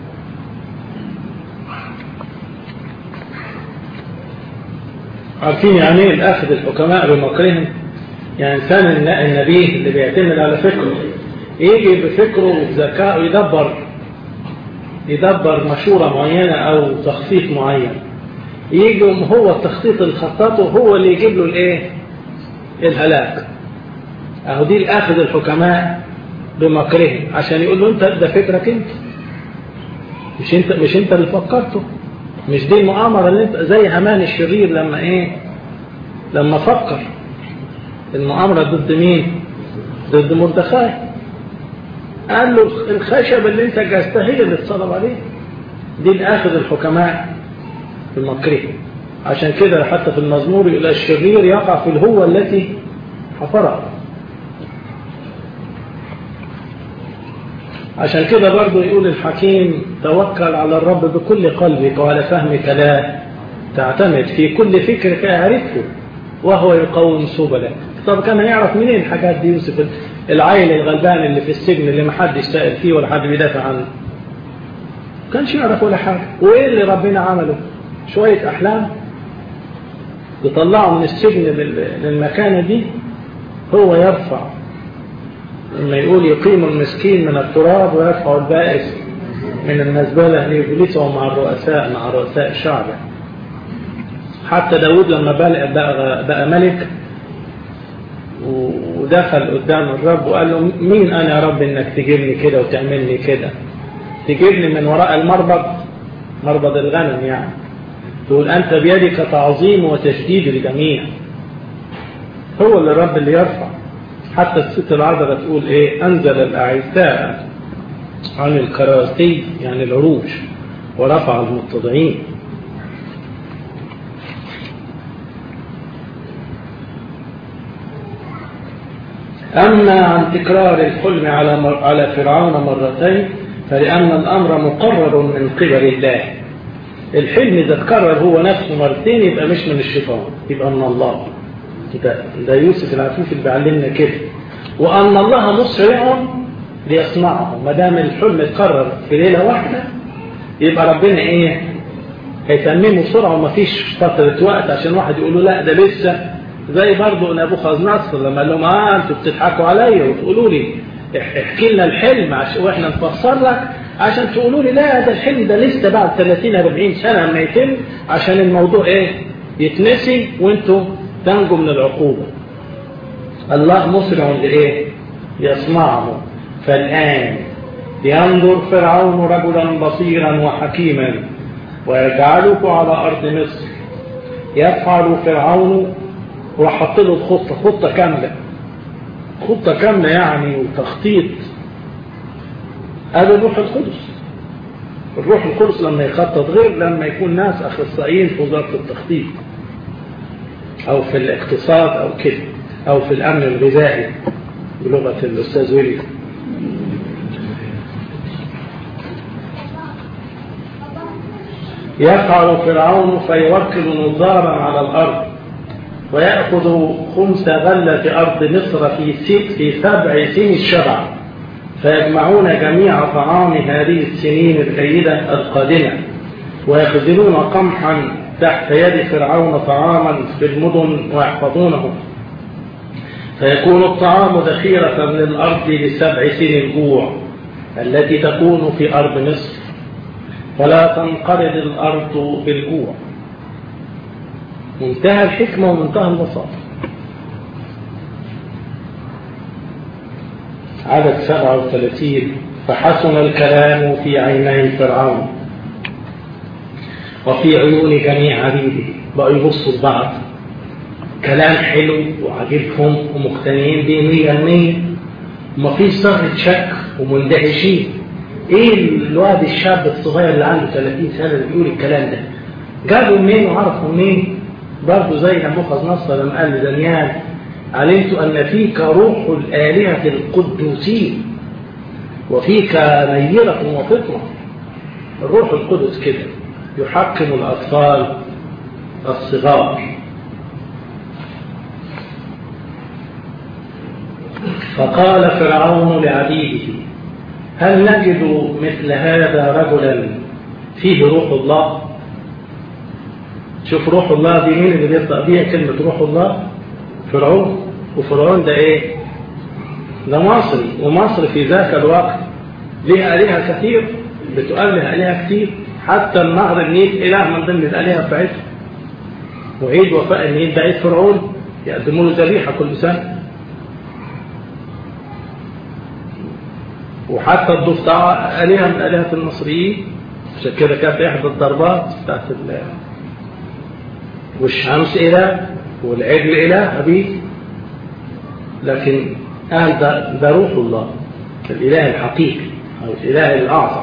عارفين يعني ايه الأخذ الحكماء بمكرهم يعني إنسان النبيه اللي بيعتمد على فكره يجي بفكره وبذكائه يدبر يدبر مشورة معينة أو تخطيط معين يجي هو التخطيط اللي خططه هو اللي يجيب له الايه الهلاك اهو دي الاخذ الحكماء بمكرهم عشان يقول له انت ده فكرك انت مش انت مش انت اللي فكرته مش دي المؤامرة اللي انت زي همان الشرير لما ايه لما فكر المؤامرة ضد مين ضد مردخاي قال له الخشب اللي انت جهزتها هي اللي اتصلب عليه دي الاخذ الحكماء بمكرهم عشان كده حتى في المزمور يقول الشرير يقع في الهوة التي حفرها عشان كده برضو يقول الحكيم توكل على الرب بكل قلبك وعلى فهمك لا تعتمد في كل فكرك اعرفه وهو يقوم سبلك طب كان هيعرف منين الحاجات دي يوسف العيل الغلبان اللي في السجن اللي ما حدش سائل فيه ولا حد بيدافع عنه كانش يعرف ولا حاجة وايه اللي ربنا عمله شوية احلام يطلعه من السجن للمكانة دي هو يرفع لما يقول يقيم المسكين من التراب ويرفع البائس من المزبلة ليجلسه مع الرؤساء مع رؤساء شعبه حتى داود لما بقى, بقى, بقى ملك ودخل قدام الرب وقال له مين أنا يا رب إنك تجيبني كده وتعملني كده تجيبني من وراء المربض مربض الغنم يعني تقول أنت بيدك تعظيم وتشديد الجميع هو اللي الرب اللي يرفع حتى الست العذراء تقول إيه أنزل الأعزاء عن الكراسي يعني العروش ورفع المتضعين أما عن تكرار الحلم على مر... على فرعون مرتين فلأن الأمر مقرر من قبل الله الحلم إذا تكرر هو نفسه مرتين يبقى مش من الشيطان يبقى من الله ده, ده يوسف العفيف اللي بيعلمنا كده وأن الله مسرع ليصنعه ما دام الحلم اتكرر في ليلة واحدة يبقى ربنا إيه هيتممه بسرعة ومفيش فترة وقت عشان واحد يقول له لا ده لسه زي برضه نبوخذ نصر لما قال لهم اه انتوا بتضحكوا عليا وتقولوا لي احكي لنا الحلم عشان واحنا نفسر لك عشان تقولوا لي لا ده الحلم ده لسه بعد 30 40 سنه ما يتم عشان الموضوع ايه يتنسي وانتوا تنجوا من العقوبه الله مسرع لايه يصنعه فالان لينظر فرعون رجلا بصيرا وحكيما ويجعله على ارض مصر يفعل فرعون وحط له الخطه خطه كامله خطه كامله يعني وتخطيط هذا الروح القدس الروح القدس لما يخطط غير لما يكون ناس اخصائيين في وزاره التخطيط او في الاقتصاد او كده او في الامن الغذائي بلغه الاستاذ ويليام يفعل فرعون فيوكل نظارا على الارض ويأخذ خمس غلة أرض مصر في ست في سبع سنين الشبع فيجمعون جميع طعام هذه السنين الجيدة القادمة ويخزنون قمحا تحت يد فرعون طعاما في المدن ويحفظونه فيكون الطعام ذخيرة للأرض لسبع سنين الجوع التي تكون في أرض مصر فلا تنقرض الأرض بالجوع منتهى الحكمة ومنتهى البساطة عدد 37 فحسن الكلام في عيني فرعون وفي عيون جميع عبيده بقوا يبصوا لبعض كلام حلو وعاجبهم ومقتنعين بيه مية المية ومفيش ذرة شك ومندهشين ايه الواد الشاب الصغير اللي عنده 30 سنة اللي بيقول الكلام ده جابوا منين وعرفوا منين برضه زي نبوخذ نصر لما قال لدانيال علمت أن فيك روح الآلهة القدوسين وفيك نيرة وفطنة الروح القدس كده يحكم الأطفال الصغار فقال فرعون لعبيده هل نجد مثل هذا رجلا فيه روح الله شوف روح الله دي مين اللي بيطلق بيها كلمة روح الله فرعون وفرعون ده ايه ده مصري ومصر في ذاك الوقت ليها آلهة كثير بتؤله آلهة كثير حتى النهر النيل إله من ضمن الآلهة بتاعتهم وعيد وفاء النيل ده عيد فرعون يقدموا له ذبيحة كل سنة وحتى الضفدع آلهة من آلهة المصريين عشان كده كانت إحدى الضربات بتاعت والشمس إله والعجل إله أبيه لكن قال ده, ده روح الله الإله الحقيقي أو الإله الأعظم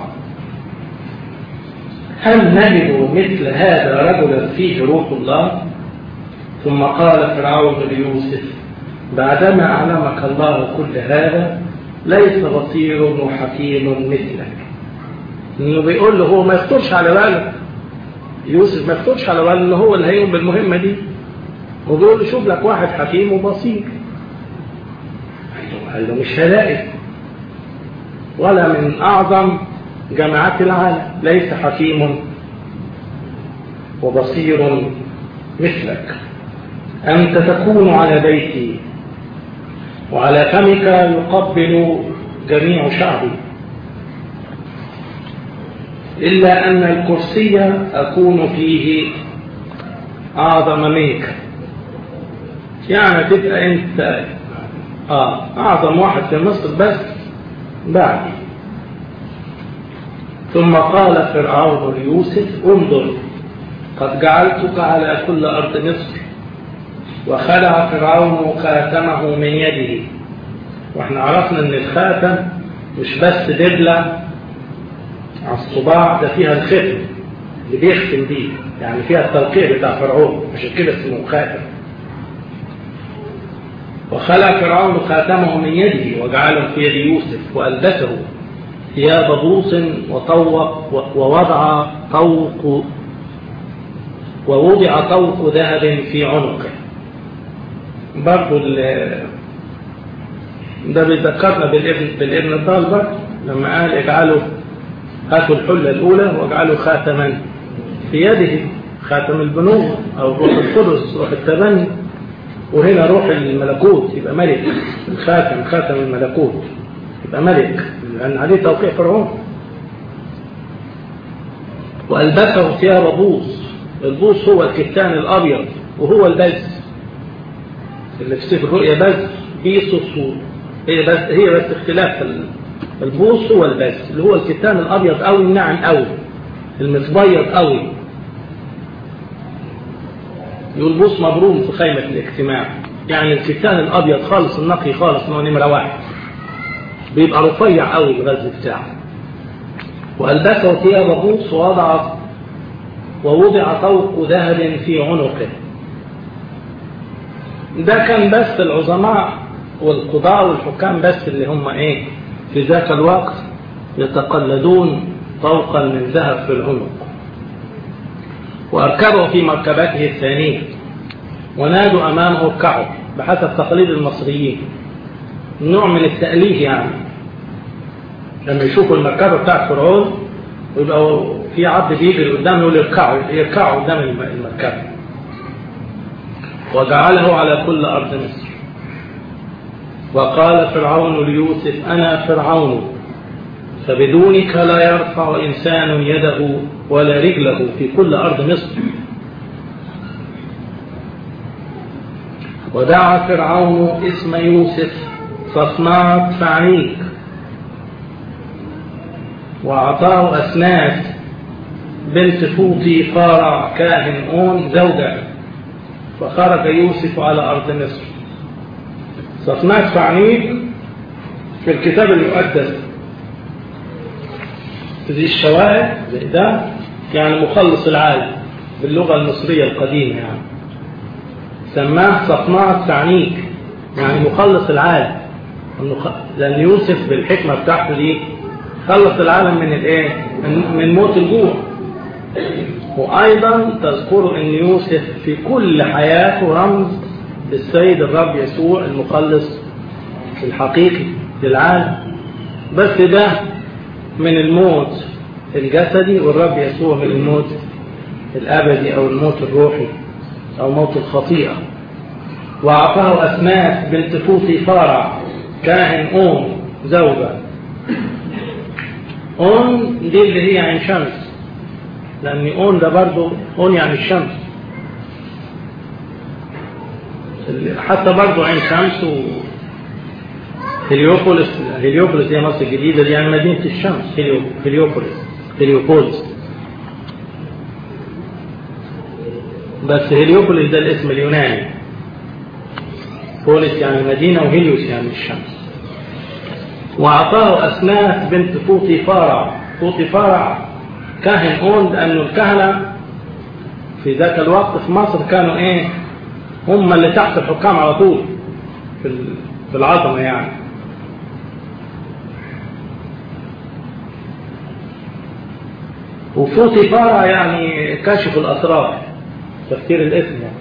هل نجد مثل هذا رجلا فيه روح الله ثم قال فرعون ليوسف بعدما علمك الله كل هذا ليس بصير وحكيم مثلك انه بيقول له هو ما يخطرش على باله يوسف ما يخطرش على باله انه هو اللي هيقوم بالمهمه دي وبيقول له شوف لك واحد حكيم وبصير قال له مش هلاقي ولا من اعظم جماعات العالم ليس حكيم وبصير مثلك أنت تكون على بيتي وعلى فمك يقبل جميع شعبي إلا أن الكرسي أكون فيه أعظم منك يعني تبقى أنت آه أعظم واحد في مصر بس بعدي ثم قال فرعون ليوسف انظر قد جعلتك على كل أرض مصر وخلع فرعون خاتمه من يده واحنا عرفنا ان الخاتم مش بس دبلة على الصباع ده فيها الختم اللي بيختم بيه يعني فيها التوقيع بتاع فرعون عشان كده اسمه خاتم وخلع فرعون خاتمه من يده وجعله في يد يوسف وألبسه ثياب بوص وطوق ووضع طوق ووضع طوق ذهب في عنقه برضو ده بيذكرنا بالابن بالابن الضال برضو لما قال اجعلوا هاتوا الحلة الأولى واجعلوا خاتما في يده خاتم البنوة أو روح القدس روح التبني وهنا روح الملكوت يبقى ملك الخاتم خاتم الملكوت يبقى ملك لأن عليه توقيع فرعون وألبسه ثياب بوص البوص هو الكتان الأبيض وهو البز اللي في سفر الرؤيا بز بيص الصور هي بس هي بس اختلاف البوص هو البز اللي هو الكتان الأبيض قوي الناعم قوي المتبيض قوي يقول بوص مبروم في خيمة الاجتماع يعني الكتان الأبيض خالص النقي خالص إنه نمرة واحد بيبقى رفيع قوي الغاز بتاعه وألبسه ثياب بوص ووضع ووضع طوق ذهب في عنقه ده كان بس العظماء والقضاء والحكام بس اللي هم ايه في ذاك الوقت يتقلدون طوقا من ذهب في العنق وأركبوا في مركبته الثانية ونادوا أمامه اركعوا بحسب تقليد المصريين نوع من التأليه يعني لما يشوفوا المركبة بتاعت فرعون ويبقى في عبد بيجري قدام يقول يركعوا يركعوا قدام المركبة وجعله على كل أرض مصر وقال فرعون ليوسف أنا فرعون فبدونك لا يرفع إنسان يده ولا رجله في كل أرض مصر ودعا فرعون اسم يوسف صصنات فعنيك وأعطاه أسنات بنت فوطي فارع كاهن أون زوجة فخرج يوسف على أرض مصر صصنات فعنيك في الكتاب المقدس ذي الشواهد زي ده يعني مخلص العالم باللغة المصرية القديمة يعني سماه صفناء تعنيك يعني مخلص العالم لأن يوسف بالحكمة بتاعته دي خلص العالم من الايه من موت الجوع وأيضا تذكر أن يوسف في كل حياته رمز للسيد الرب يسوع المخلص الحقيقي للعالم بس ده من الموت الجسدي والرب يسوع من الموت الأبدي أو الموت الروحي أو موت الخطيئة وأعطاه أسماء بنت فوطي فارع كاهن أم زوجة أون دي اللي هي عين شمس لأن أون ده برضو أون يعني الشمس حتى برضو عين شمس و هليوبوليس هليوبوليس هي مصر الجديدة دي يعني مدينة الشمس هليوبوليس هليوبوليس بس هليوبوليس ده الاسم اليوناني بوليس يعني مدينة وهيليوس يعني الشمس وأعطاه أسماء بنت فوطي فارع فوطي فارع كاهن أون لأنه الكهنة في ذاك الوقت في مصر كانوا إيه هم اللي تحت الحكام على طول في العظمة يعني وفوطي فارع يعني كاشف الأسرار تفسير الاسم يعني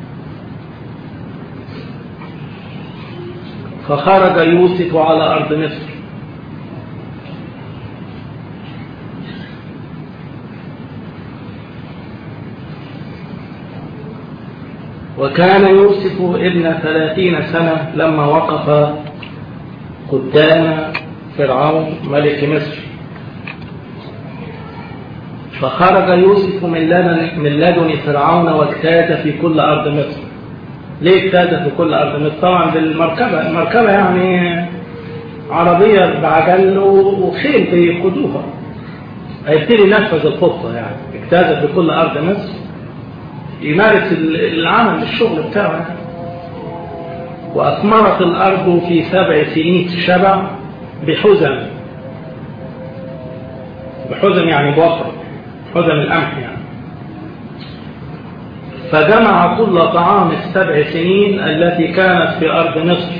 فخرج يوسف على أرض مصر وكان يوسف ابن ثلاثين سنة لما وقف قدام فرعون ملك مصر فخرج يوسف من لدن, من لدن فرعون واجتاز في كل أرض مصر ليه اجتاز في كل أرض مصر طبعا بالمركبة المركبة يعني عربية بعجل وخيل بيقودوها هيبتدي ينفذ الخطة يعني اجتاز في كل أرض مصر يمارس العمل الشغل بتاعه وأثمرت الأرض في سبع سنين شبع بحزن بحزن يعني بوفر حزن القمح يعني فجمع كل طعام السبع سنين التي كانت في أرض مصر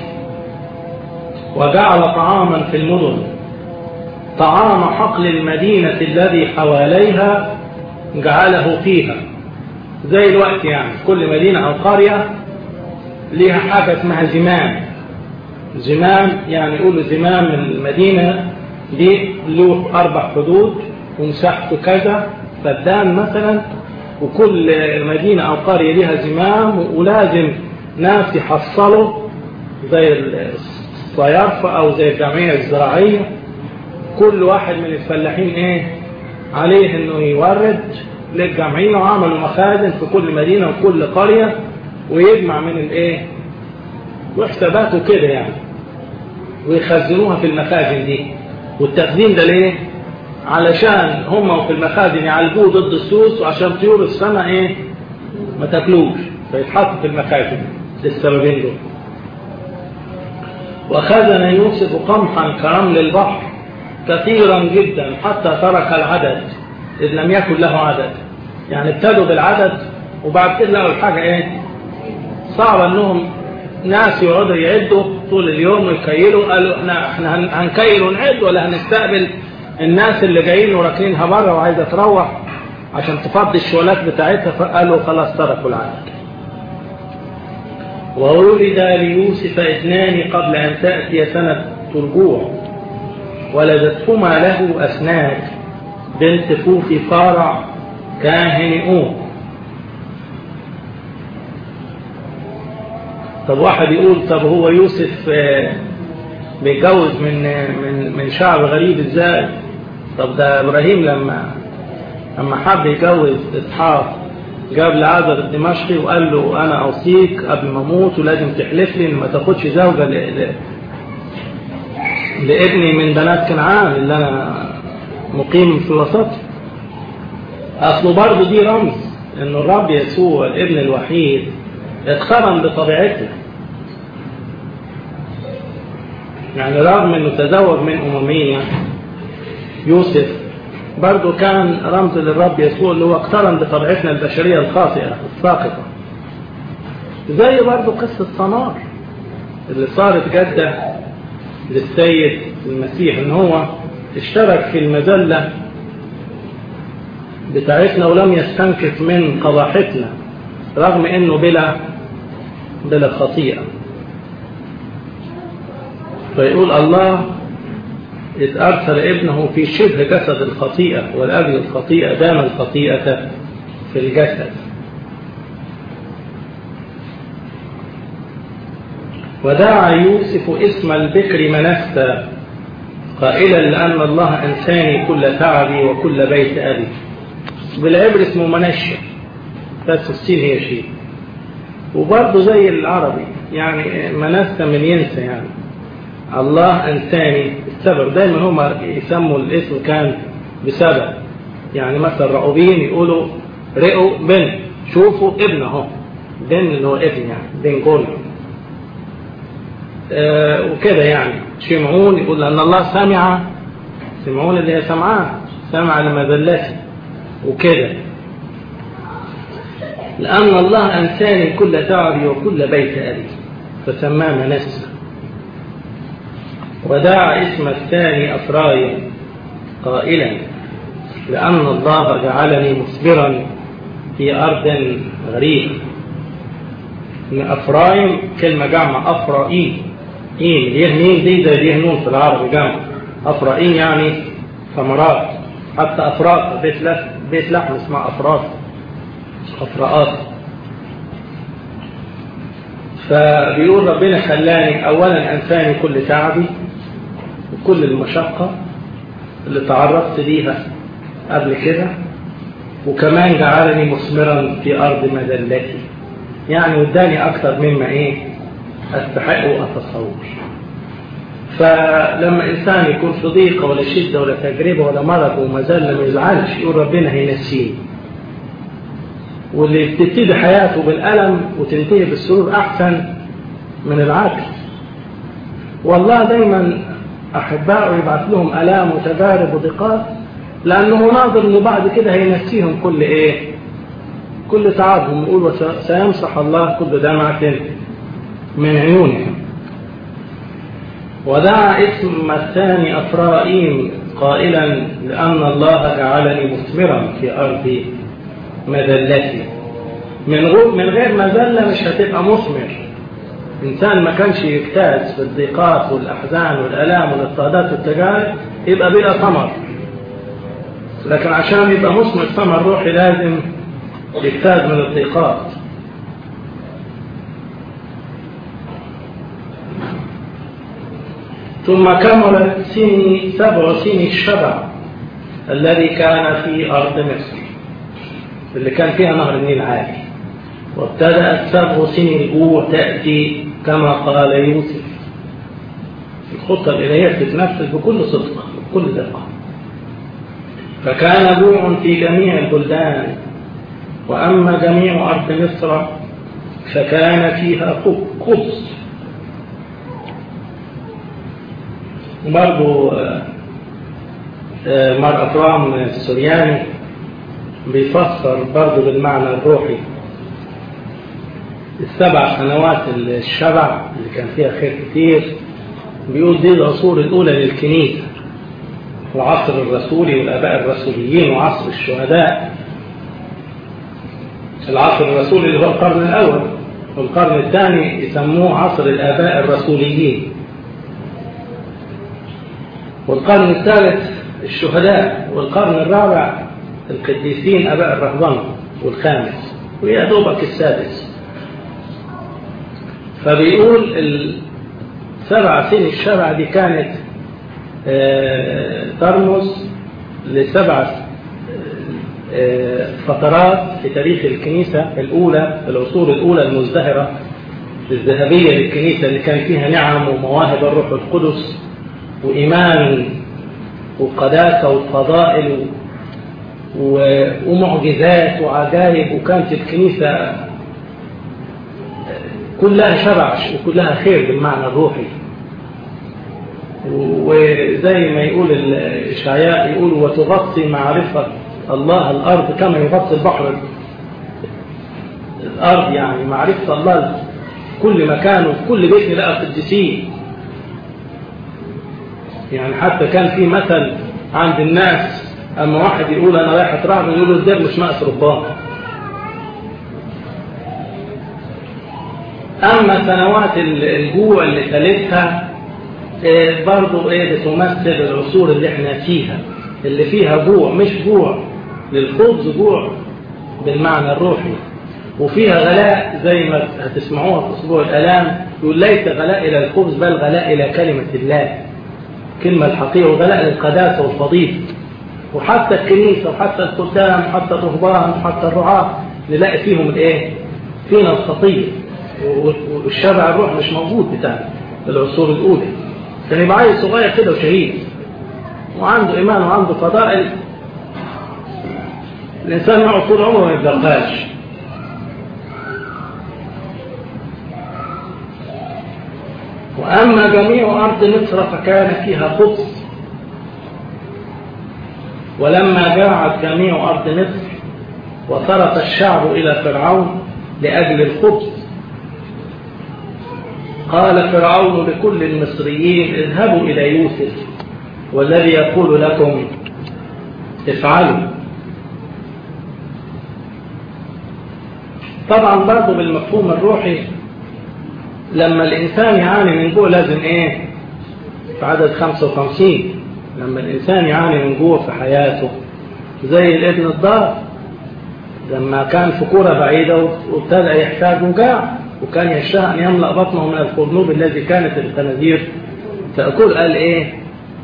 وجعل طعاما في المدن طعام حقل المدينة الذي حواليها جعله فيها زي الوقت يعني كل مدينة أو قرية ليها حاجة اسمها زمام زمام يعني يقولوا زمام المدينة دي له أربع حدود ومساحته كذا فدان مثلا وكل مدينة أو قرية لها زمام ولازم ناس يحصلوا زي الصيارفة أو زي الجمعية الزراعية كل واحد من الفلاحين إيه عليه إنه يورد للجمعية وعملوا مخازن في كل مدينة وكل قرية ويجمع من الإيه وحساباته كده يعني ويخزنوها في المخازن دي والتخزين ده ليه علشان هم في المخازن يعالجوه ضد السوس وعشان طيور السماء ايه ما تاكلوش فيتحط في المخازن للسببين دول وخزن يوسف قمحا كرمل البحر كثيرا جدا حتى ترك العدد إذ لم يكن له عدد يعني ابتدوا بالعدد وبعد كده لقوا الحاجة ايه صعب انهم ناس يقعدوا يعدوا طول اليوم ويكيلوا قالوا احنا احنا هنكيل ونعد ولا هنستقبل الناس اللي جايين وراكنينها بره وعايزه تروح عشان تفضي الشوالات بتاعتها فقالوا خلاص تركوا العدد وولد ليوسف اثنان قبل ان تاتي سنه الجوع ولدتهما له اسناد بنت فوفي فارع كاهن اوم طب واحد يقول طب هو يوسف بيتجوز من من من شعب غريب ازاي طب ده ابراهيم لما لما حب يجوز اسحاق جاب لعازر الدمشقي وقال له انا اوصيك قبل ما اموت ولازم تحلف لي ان ما تاخدش زوجه ل... ل... لابني من بنات كنعان اللي انا مقيم في وسطه اصله برضه دي رمز ان الرب يسوع الابن الوحيد اتقرن بطبيعتنا يعني رغم انه تزوج من اممية يوسف برضه كان رمز للرب يسوع اللي هو اقترن بطبيعتنا البشرية الخاطئة الساقطة زي برضه قصة سمار اللي صارت جدة للسيد المسيح ان هو اشترك في المذلة بتاعتنا ولم يستنكف من قباحتنا رغم انه بلا بلا خطيئة فيقول الله إذ أرسل ابنه في شبه جسد الخطيئة ولأجل الخطيئة دام الخطيئة في الجسد ودعا يوسف اسم البكر منسى قائلا لأن الله أنساني كل تعبي وكل بيت أبي بالعبر اسمه منشة بس السين هي شيء وبرضه زي العربي يعني منسى من ينسى يعني الله أنساني السبب دايما هم يسموا الاسم كان بسبب يعني مثلا رأوبين يقولوا رئوا بن شوفوا ابن اهو بن اللي هو ابن يعني بن جول آه وكده يعني شمعون يقول لأن الله سمع سمعون اللي هي سمعان سمع لمذلتي وكده لأن الله أنساني كل تعبي وكل بيت أبي فسماه منسى ودعا اسم الثاني أفرايم قائلا لأن الله جعلني مثمرا في أرض غريبة من أفرايم كلمة جمع أفرائيم إيم يهنين دي زي يهنون في العربي جمع أفرائيم يعني ثمرات حتى أفراط بيت لحم بيت لحم اسمها أفراط أفراءات فبيقول ربنا خلاني أولا أنساني كل تعبي وكل المشقة اللي تعرضت ليها قبل كده وكمان جعلني مثمرا في أرض مذلتي يعني وداني أكثر مما إيه أستحق وأتصور فلما إنسان يكون في ضيقة ولا شدة ولا تجربة ولا مرض ومزلة ما يزعلش يقول ربنا هينسيني واللي بتبتدي حياته بالألم وتنتهي بالسرور أحسن من العكس والله دايما أحبائه يبعث لهم ألام وتجارب وضيقات لأنه ناظر إنه بعد كده هينسيهم كل إيه كل تعبهم يقول سيمسح الله كل دمعة من عيونهم ودعا اسم الثاني أفرائيم قائلا لأن الله جعلني مثمرا في أرض مذلتي من غير من غير مذلة مش هتبقى مثمر إنسان ما كانش يجتاز في الضيقات والأحزان والآلام والاضطهادات والتجارب يبقى بلا ثمر لكن عشان يبقى مثمر ثمر روحي لازم يجتاز من الضيقات ثم كملت سن سبع سنين الشبع الذي كان في أرض مصر اللي كان فيها نهر النيل عالي وابتدأت سبع سنين الجوع تأتي كما قال يوسف الخطة الإلهية تتنفذ بكل صدق بكل دقة فكان جوع في جميع البلدان وأما جميع أرض مصر فكان فيها خبز برضو مار أكرام السورياني بيفسر برضو بالمعنى الروحي السبع سنوات الشبع اللي كان فيها خير كتير بيقول دي العصور الأولى للكنيسة العصر الرسولي والآباء الرسوليين وعصر الشهداء العصر الرسولي اللي هو القرن الأول والقرن الثاني يسموه عصر الآباء الرسوليين والقرن الثالث الشهداء والقرن الرابع القديسين أباء الرهبان والخامس ويا دوبك السادس فبيقول السبع سنين الشبع دي كانت ترمز لسبع فترات في تاريخ الكنيسة الأولى العصور الأولى المزدهرة الذهبية للكنيسة اللي كان فيها نعم ومواهب الروح القدس وإيمان وقداسة وفضائل ومعجزات وعجائب وكانت الكنيسة كلها شبع وكلها خير بالمعنى الروحي وزي ما يقول الإشعياء يقول وتغطي معرفة الله الأرض كما يغطي البحر الأرض يعني معرفة الله كل مكان وفي كل بيت لقى قديسين يعني حتى كان في مثل عند الناس أما واحد يقول أنا رايح أترعب يقول له الدير مش ناقص ربان أما سنوات الجوع اللي تلتها إيه برضو إيه بتمثل العصور اللي احنا فيها اللي فيها جوع مش جوع للخبز جوع بالمعنى الروحي وفيها غلاء زي ما هتسمعوها في أسبوع الآلام يقول ليس غلاء إلى الخبز بل غلاء إلى كلمة الله كلمة الحقيقة وغلاء للقداسة والفضيل وحتى الكنيسة وحتى الخدام وحتى الرهبان وحتى الرعاة نلاقي فيهم الايه؟ فينا الخطية والشبع الروح مش موجود بتاع العصور الأولى كان يبقى عيل صغير كده وشهيد وعنده إيمان وعنده فضائل الإنسان يقعد طول عمره ما يبلغهاش وأما جميع أرض مصر فكان فيها خبز ولما جاعت جميع أرض مصر وصرف الشعب إلى فرعون لأجل الخبز قال فرعون لكل المصريين اذهبوا إلى يوسف والذي يقول لكم افعلوا طبعا برضه بالمفهوم الروحي لما الإنسان يعاني من جوع لازم إيه في عدد 55 لما الإنسان يعاني من جوع في حياته زي الابن الضار لما كان في كورة بعيدة وابتدأ يحتاج وجاع وكان يشاء أن يملأ بطنه من الخرنوب الذي كانت الخنازير تأكل قال إيه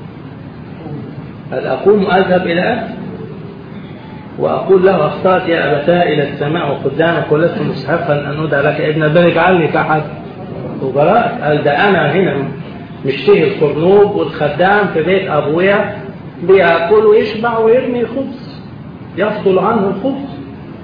قال أقوم أذهب إلى أبي وأقول له أخطأت يا أبتاء إلى السماء وقدامك ولست مستحقا أن أدعى لك ابن بل اجعلني كأحد وبراء قال ده أنا هنا مشتهي الخرنوب والخدام في بيت أبويا بيأكل ويشبع ويرمي خبز يفضل عنه الخبز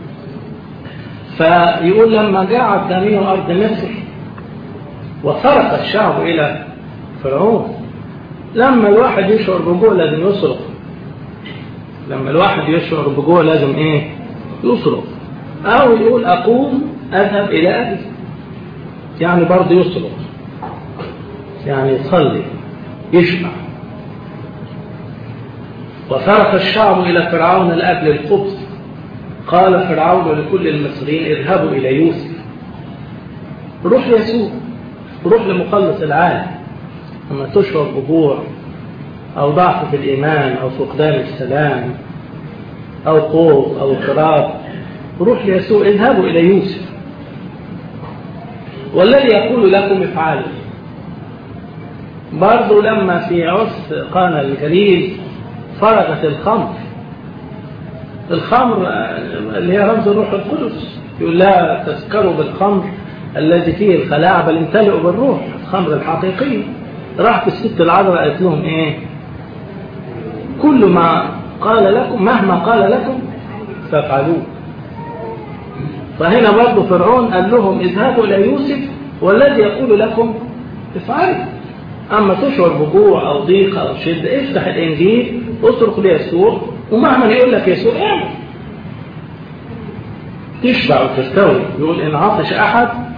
فيقول لما جاعت جميع أرض مصر وصرف الشعب إلى فرعون لما الواحد يشعر بجوع لازم يصرف لما الواحد يشعر بجوع لازم ايه يصرف او يقول اقوم اذهب الى ابي يعني برضه يصرف يعني يصلي يشبع وصرف الشعب الى فرعون لاجل الخبز قال فرعون لكل المصريين اذهبوا الى يوسف روح يسوع روح لمخلص العالم لما تشعر بجوع أو ضعف في الإيمان أو فقدان السلام أو خوف أو اضطراب روح ليسوع اذهبوا إلى يوسف والذي يقول لكم افعلوا برضه لما في عرس قانا الجليل فرغت الخمر الخمر اللي هي رمز الروح القدس يقول لا تسكروا بالخمر الذي فيه الخلاعة بل امتلئوا بالروح الخمر الحقيقي راحت الست العذراء قالت لهم ايه كل ما قال لكم مهما قال لكم فافعلوه فهنا برضه فرعون قال لهم اذهبوا الى يوسف والذي يقول لكم افعلوا اما تشعر بجوع او ضيق او شده افتح الانجيل اصرخ ليسوع ومهما يقول لك يسوع اعمل تشبع وتستوي يقول ان عطش احد